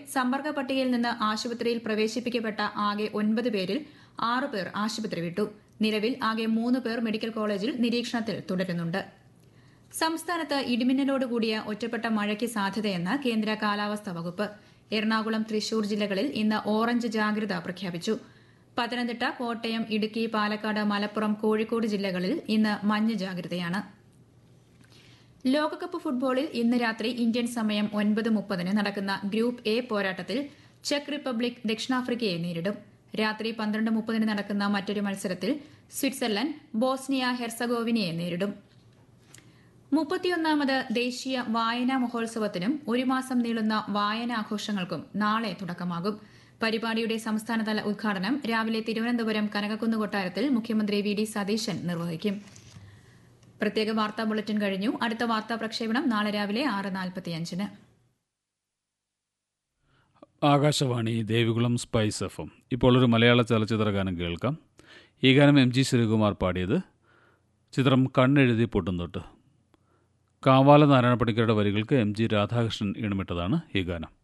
സമ്പർക്ക പട്ടികയിൽ നിന്ന് ആശുപത്രിയിൽ പ്രവേശിപ്പിക്കപ്പെട്ട ആകെ ഒൻപത് പേരിൽ ആറ് പേർ ആശുപത്രി വിട്ടു നിലവിൽ ആകെ മൂന്ന് പേർ മെഡിക്കൽ കോളേജിൽ നിരീക്ഷണത്തിൽ തുടരുന്നുണ്ട് സംസ്ഥാനത്ത് ഇടിമിന്നലോടുകൂടിയ ഒറ്റപ്പെട്ട മഴയ്ക്ക് സാധ്യതയെന്ന് കേന്ദ്ര കാലാവസ്ഥാ വകുപ്പ് എറണാകുളം തൃശൂർ ജില്ലകളിൽ ഇന്ന് ഓറഞ്ച് ജാഗ്രത പ്രഖ്യാപിച്ചു പത്തനംതിട്ട കോട്ടയം ഇടുക്കി പാലക്കാട് മലപ്പുറം കോഴിക്കോട് ജില്ലകളിൽ ഇന്ന് മഞ്ഞ ജാഗ്രതയാണ് ലോകകപ്പ് ഫുട്ബോളിൽ ഇന്ന് രാത്രി ഇന്ത്യൻ സമയം ഒൻപത് മുപ്പതിന് നടക്കുന്ന ഗ്രൂപ്പ് എ പോരാട്ടത്തിൽ ചെക്ക് റിപ്പബ്ലിക് ദക്ഷിണാഫ്രിക്കയെ നേരിടും രാത്രി പന്ത്രണ്ട് മുപ്പതിന് നടക്കുന്ന മറ്റൊരു മത്സരത്തിൽ സ്വിറ്റ്സർലൻഡ് ബോസ്നിയ ഹെർസഗോവിനയെ നേരിടും മുപ്പത്തിയൊന്നാമത് ദേശീയ വായനാ മഹോത്സവത്തിനും ഒരു മാസം നീളുന്ന വായനാഘോഷങ്ങൾക്കും നാളെ തുടക്കമാകും പരിപാടിയുടെ സംസ്ഥാനതല ഉദ്ഘാടനം രാവിലെ തിരുവനന്തപുരം കനകക്കുന്ന് കൊട്ടാരത്തിൽ മുഖ്യമന്ത്രി വി ഡി സതീശൻ നിർവഹിക്കും പ്രത്യേക വാർത്താ ബുള്ളറ്റിൻ കഴിഞ്ഞു അടുത്ത വാർത്താ പ്രക്ഷേപണം നാളെ രാവിലെ ആറ് നാൽപ്പത്തിയഞ്ചിന് Akashvani Devikulam spice F M ഇപ്പോൾ ഒരു മലയാള ചലച്ചിത്ര ഗാനം കേൾക്കാം ഈ ഗാനം എം ജി ശ്രീകുമാർ പാടിയത് ചിത്രം കണ്ണെഴുതി പൊട്ടും തൊട്ട് കാവാല നാരായണ പണിക്കരുടെ വരികൾക്ക് എം ജി രാധാകൃഷ്ണൻ ഈണമിട്ടതാണ് ഈ ഗാനം